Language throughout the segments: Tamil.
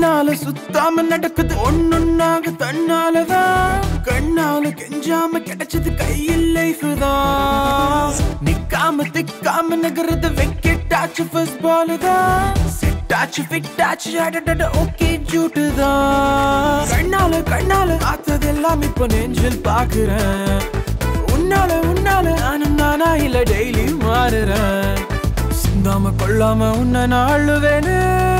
பின்னால சுத்தாம நடக்குது ஒன்னொன்னாக தன்னாலதான் கண்ணால கெஞ்சாம கிடைச்சது கையில் லைஃப் தான் நிக்காம திக்காம நகரது வெக்கெட்டாச்சு ஃபர்ஸ்ட் பால் தான் செட்டாச்சு ஃபிட்டாச்சு அடடட ஓகே ஜூட்டு தான் கண்ணால கண்ணால பார்த்ததெல்லாம் இப்ப நெஞ்சில் பாக்குறேன் உன்னால உன்னால நானும் நானா இல்ல டெய்லி மாறுறேன் சிந்தாம கொள்ளாம உன்னை நாளுவேனு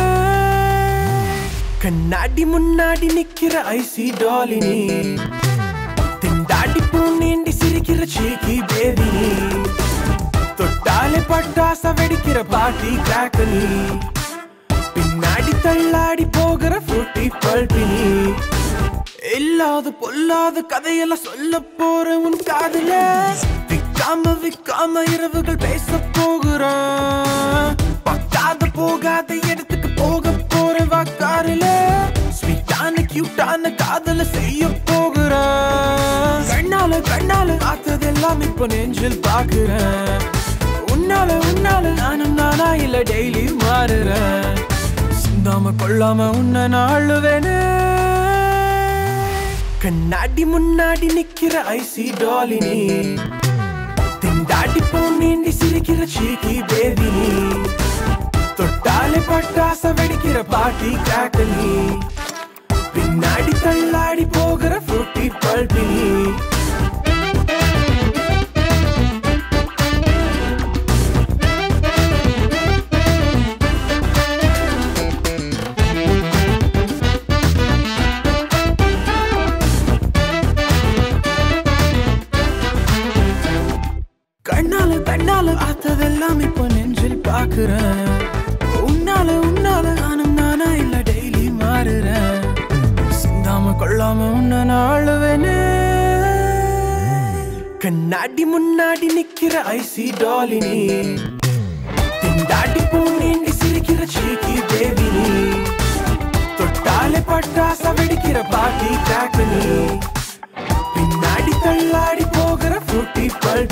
கண்ணாடி முன்னாடி நிக்கிற ஐசி டாலினி திண்டாடி பூ நீண்டி சிரிக்கிற சீக்கி பேபி தொட்டாலே பட்டாச வெடிக்கிற பாட்டி கிராக்கலி பின்னாடி தள்ளாடி போகிற ஃப்ரூட்டி பல்பினி இல்லாத பொல்லாத கதையெல்லாம் சொல்ல போற உன் காதுல விக்காம விக்காம இரவுகள் பேச போகிறான் பக்காத போகாத இடத்துக்கு போக போற வாக்காருல ஸ்வீட்டான கியூட்டான காதல செய்ய போகிறான் கண்ணால கண்ணால பார்த்ததெல்லாம் இப்ப நெஞ்சில் பாக்குறேன் உன்னால உன்னால நானும் நானா இல்ல டெய்லி மாறுறேன் சிந்தாம கொள்ளாம உன்னை நாளுவேனே கண்ணாடி முன்னாடி நிக்கிற ஐசி டாலினி திண்டாடி போ நீண்டி சிரிக்கிற சீக்கி பேபி தொட்டாலே பட்டாச வெடிக்கிற பாட்டி காக்கலி பின்னாடி தள்ளாடி போகிற ஃப்ரூட்டி பல்பினி கண்ணால கண்ணால பார்த்ததெல்லாம் இப்ப நெஞ்சில் பாக்குறேன் உன்னால உன்னால நானும் நானா இல்ல டெய்லி மாறுறேன் சிந்தாம கொள்ளாம உன்னை நாளுவேனே கண்ணாடி முன்னாடி நிக்கிற ஐசி டாலினி திண்டாடி பூ நீண்டி சிரிக்கிற சீக்கி பேபி தொட்டாலே பட்டாச வெடிக்கிற பாட்டி காக்கலி பின்னாடி தள்ளாடி போகிற ஃப்ரூட்டி பல்பி